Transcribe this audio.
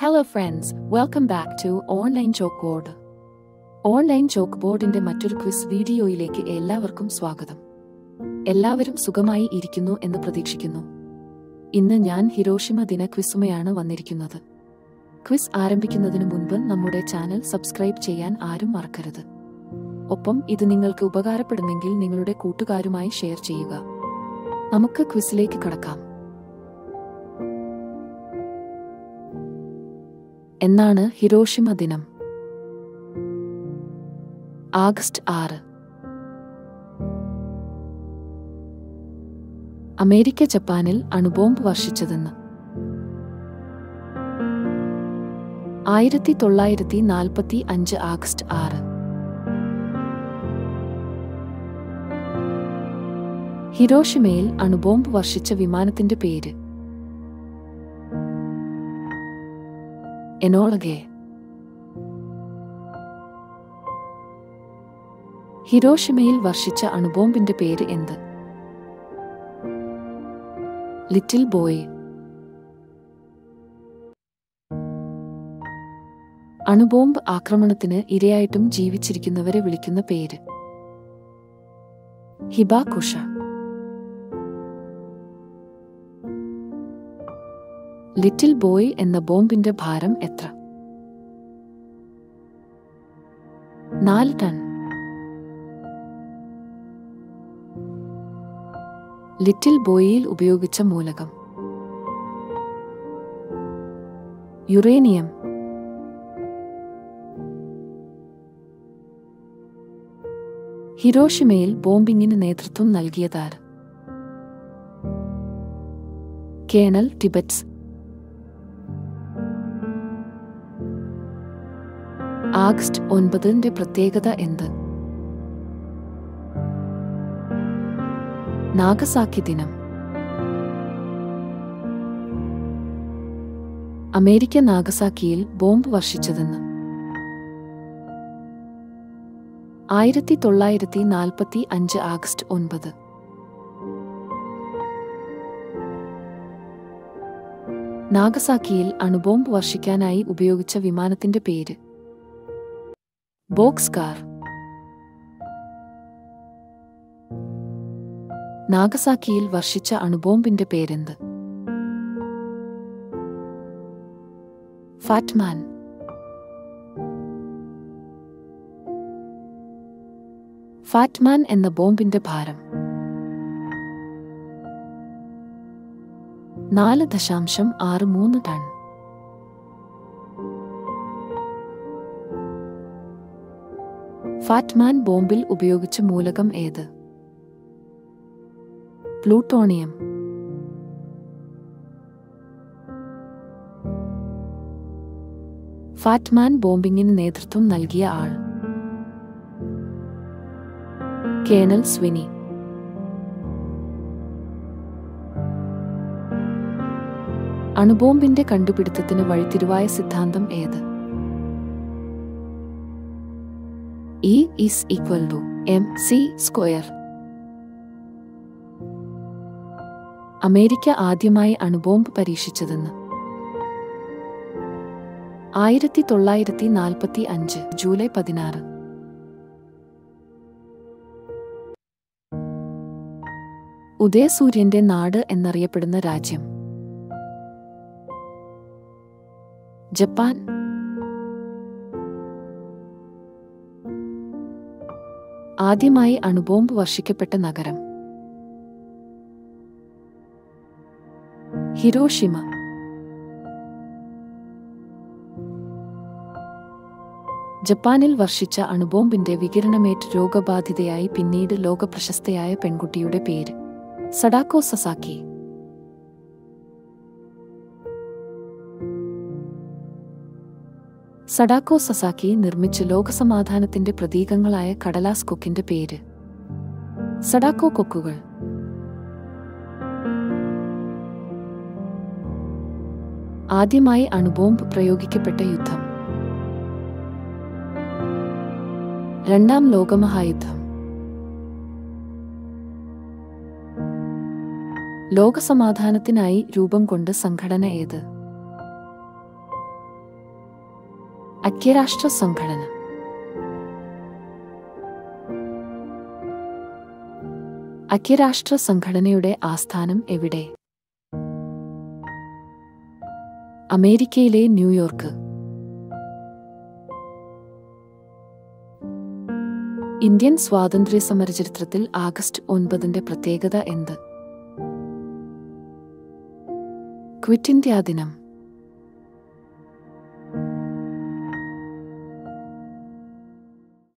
hello friends welcome back to online chalk board online chalk ബോർഡിന്റെ മറ്റൊരു quiz വീഡിയോയിലേക്ക് എല്ലാവർക്കും സ്വാഗതം എല്ലാവരും സുഖമായി ഇരിക്കുന്നു എന്ന് പ്രതീക്ഷിക്കുന്നു ഇന്ന് ഞാൻ ഹിരോഷിമ ദിന ക്വിസുമയാണ് വന്നിരിക്കുന്നത് ക്വിസ് ആരംഭിക്കുന്നതിന് മുൻപ് നമ്മുടെ ചാനൽ സബ്സ്ക്രൈബ് ചെയ്യാൻ ആരും മറക്കരുത് ഒപ്പം ഇത് നിങ്ങൾക്ക് ഉപകാരപ്പെടുന്നെങ്കിൽ നിങ്ങളുടെ കൂട്ടുകാരുമായി ഷെയർ ചെയ്യുക നമുക്ക് ക്വിസിലേക്ക് കടക്കാം എന്നാണ് ഹിരോഷിമ ദിനം ആഗസ്റ്റ് ആറ് അമേരിക്ക ജപ്പാനിൽ അണുബോംബ് വർഷിച്ചതെന്ന് ആയിരത്തി തൊള്ളായിരത്തി നാൽപ്പത്തി അഞ്ച് ആഗസ്റ്റ് ആറ് ഹിരോഷിമയിൽ അണുബോംബ് വർഷിച്ച വിമാനത്തിന്റെ പേര് എനോളഗെ ഹിരോഷിമയിൽ വർഷിച്ച അണുബോംബിന്റെ പേര് എന്ത് ലിറ്റിൽ ബോയ് അണുബോംബ് ആക്രമണത്തിന് ഇരയായിട്ടും ജീവിച്ചിരിക്കുന്നവരെ വിളിക്കുന്ന പേര് ഹിബാകുഷ ലിറ്റിൽ ബോയ് എന്ന ബോംബിന്റെ ഭാരം എത്ര നാല് ടൺ ലിറ്റിൽ ബോയിയിൽ ഉപയോഗിച്ച മൂലകം യുറേനിയം ഹിരോഷിമയിൽ ബോംബിങ്ങിന് നേതൃത്വം നൽകിയതാര് കേണൽ ടിബറ്റ്സ് ആഗസ്റ്റ് ഒൻപതിന്റെ പ്രത്യേകത എന്ത് നാഗസാക്കി ദിനം അമേരിക്ക നാഗസാക്കിയിൽ ബോംബ് വർഷിച്ചതെന്ന് ആയിരത്തി തൊള്ളായിരത്തി നാൽപ്പത്തി അഞ്ച് ആഗസ്റ്റ് ഒൻപത് നാഗസാക്കിയിൽ അണുബോംബ് വർഷിക്കാനായി ഉപയോഗിച്ച വിമാനത്തിന്റെ പേര് ബോക്സ് കാർ നാഗസാക്കിയിൽ വർഷിച്ച അണുബോംബിന്റെ പേരെന്ത് ഫാറ്റ്മാൻ ഫാറ്റ്മാൻ എന്ന ബോംബിന്റെ ഭാരം നാല് ദശാംശം ആറ് മൂന്ന് ടൺ ഫാറ്റ്മാൻ ബോംബിൽ ഉപയോഗിച്ച മൂലകം ഏത് പ്ലൂട്ടോണിയം ഫാറ്റ്മാൻ ബോംബിങ്ങിന് നേതൃത്വം നൽകിയ ആൾ കേണൽ സ്വിനി അണുബോംബിന്റെ കണ്ടുപിടുത്തത്തിന് വഴിത്തിരിവായ സിദ്ധാന്തം ഏത് E is equal to M C square America ആദ്യമായി അണുബോംബ് പരീക്ഷിച്ചതെന്ന് ആയിരത്തി തൊള്ളായിരത്തി നാൽപ്പത്തി അഞ്ച് ജൂലൈ പതിനാറ് ഉദയസൂര്യന്റെ നാട് എന്നറിയപ്പെടുന്ന രാജ്യം ജപ്പാൻ ആദ്യമായി അണുബോംബ് വർഷിക്കപ്പെട്ട നഗരം ഹിരോഷിമ ജപ്പാനിൽ വർഷിച്ച അണുബോംബിന്റെ വികിരണമേറ്റ് രോഗബാധിതയായി പിന്നീട് ലോകപ്രശസ്തയായ പെൺകുട്ടിയുടെ പേര് സഡാക്കോ സസാക്കി സഡാക്കോ സസാക്കി നിർമ്മിച്ച ലോകസമാധാനത്തിന്റെ പ്രതീകങ്ങളായ കടലാസ് കൊക്കിന്റെ പേര് സഡാക്കോ കൊക്കുകൾ ആദ്യമായി അണുബോംബ് പ്രയോഗിക്കപ്പെട്ട യുദ്ധം രണ്ടാം ലോകമഹായുദ്ധം ലോകസമാധാനത്തിനായി രൂപം കൊണ്ട് സംഘടന ഏത് ഐക്യരാഷ്ട്ര സംഘടന ഐക്യരാഷ്ട്ര സംഘടനയുടെ ആസ്ഥാനം എവിടെ അമേരിക്കയിലെ ന്യൂയോർക്ക് ഇന്ത്യൻ സ്വാതന്ത്ര്യ സമര ചരിത്രത്തിൽ ആഗസ്റ്റ് ഒൻപതിന്റെ പ്രത്യേകത എന്ത് ക്വിറ്റ് ഇന്ത്യ ദിനം